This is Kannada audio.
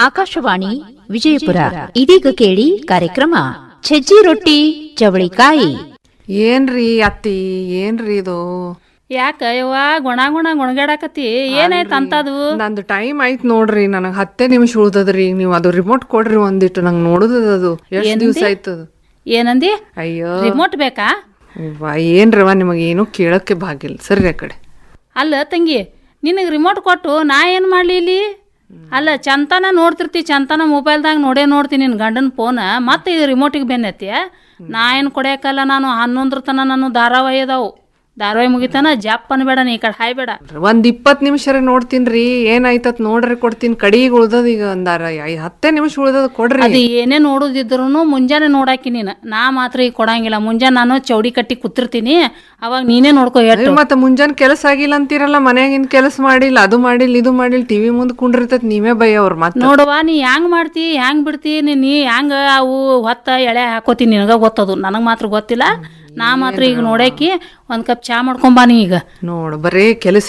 ಆಕಾಶವಾಣಿ ವಿಜಯಪುರ ಇದೀಗ ಕೇಳಿ ಕಾರ್ಯಕ್ರಮ ಸಜ್ಜಿ ರೊಟ್ಟಿ ಚವಳಿಕಾಯಿ ಏನ್ರಿ ಅತ್ತಿ ಏನ್ರಿ ಇದು ಯಾಕ ಯವ್ವ ಗುಣ ಗುಣ ಗುಣಗಾಡಕತ್ತಿ ಏನಾಯ್ತು ಅಂತದು ನಂದು ಟೈಮ್ ಆಯ್ತು ನೋಡ್ರಿ ನನಗ್ ಹತ್ತೇ ನಿಮಿಷ ಉಳ್ದದ್ರಿ ನೀವು ಅದು ರಿಮೋಟ್ ಕೊಡ್ರಿ ಒಂದಿಟ್ಟು ನಂಗೆ ನೋಡುದದ ಅದು ಎಷ್ಟ್ ದಿವ್ಸ ಆಯ್ತದ ಏನಂದಿ ಅಯ್ಯೋ ರಿಮೋಟ್ ಬೇಕಾ ವಾ ಏನ್ರವ ನಿಮಗೆ ಏನೂ ಕೇಳಕ್ಕೆ ಭಾಗಿಲ್ಲ ಸರಿ ಆ ಕಡೆ ಅಲ್ಲ ತಂಗಿ ನಿನಗೆ ರಿಮೋಟ್ ಕೊಟ್ಟು ನಾ ಏನು ಮಾಡಲಿ ಇಲ್ಲಿ ಅಲ್ಲ ಚಂತನ ನೋಡ್ತಿರ್ತಿ ಚಂತನ ಮೊಬೈಲ್ದಾಗ ನೋಡೇ ನೋಡ್ತೀನಿ ನಿನ್ನ ಗಂಡನ ಫೋನ್ ಮತ್ತೆ ಇದು ರಿಮೋಟಿಗೆ ಬೆನ್ನೈತಿ ನಾ ಏನು ಕೊಡ್ಯಾಕಲ್ಲ ನಾನು ಹನ್ನೊಂದ್ರ ತನ ನಾನು ಧಾರಾವಾಹಿ ಅದಾವು ಧಾರಾವಾಹಿ ಮುಗಿತಾನ ಜಪ್ ಅನ್ಬೇಡ ನೀ ಈ ಕಡೆ ಹಾಯ್ಬೇಡ ಒಂದ್ ಇಪ್ಪತ್ ನಿಮಿಷರೇ ನೋಡ್ತೀನ್ರಿ ಏನಾಯ್ತತ್ ನೋಡ್ರಿ ಕೊಡ್ತೀನಿ ಕಡಿಗೆ ಉಳ್ದದ ಈಗ ಒಂದಾರ ಐ- ಹತ್ತೇ ನಿಮಿಷ ಉಳ್ದದ ಕೊಡ್ರಿ ಅದು ಏನೇ ನೋಡೋದಿದ್ರು ಮುಂಜಾನೆ ನೋಡಾಕಿ ನೀನು ನಾ ಮಾತ್ರ ಈಗ ಕೊಡಂಗಿಲ್ಲ ಮುಂಜಾನೆ ನಾನು ಚೌಡಿ ಕಟ್ಟಿ ಕೂತಿರ್ತೀನಿ ಅವಾಗ ನೀನೇ ನೋಡ್ಕೋ ಎಷ್ಟು ಮತ್ತೆ ಮುಂಜಾನೆ ಕೆಲಸ ಆಗಿಲ್ಲ ಅಂತೀರಲ್ಲ ಮನ್ಯಾಗಿನ್ ಕೆಲಸ ಮಾಡಿಲ್ಲ ಅದು ಮಾಡಿಲ್ಲ ಇದು ಮಾಡಿಲ್ಲ ಟಿವಿ ಮುಂದೆ ಕುಂಡಿರ್ತೈತ್ ನೀವೇ ಬೈಯವ್ರ ಮತ್ತೆ ನೋಡುವ ನೀ ಹ್ಯಾಂಗ್ ಮಾಡ್ತಿ ಹ್ಯಾಂಗ್ ಬಿಡ್ತಿ ನೀ ನೀ ಹ್ಯಾಂಗ ಅವು ಹೊತ್ತ ಎಳೆ ಹಾಕೋತಿ ನಿನಗ ಗೊತ್ತದು ನನಗೆ ಮಾತ್ರ ಗೊತ್ತಿಲ್ಲ ನಾ ಮಾತ್ರ ಈಗ ನೋಡಾಕಿ ಒಂದ್ ಕಪ್ ಚಾ ಮಾಡ್ಕೊಂಬಾ ನೀ ಈಗ ನೋಡು ಬರೇ ಕೆಲಸ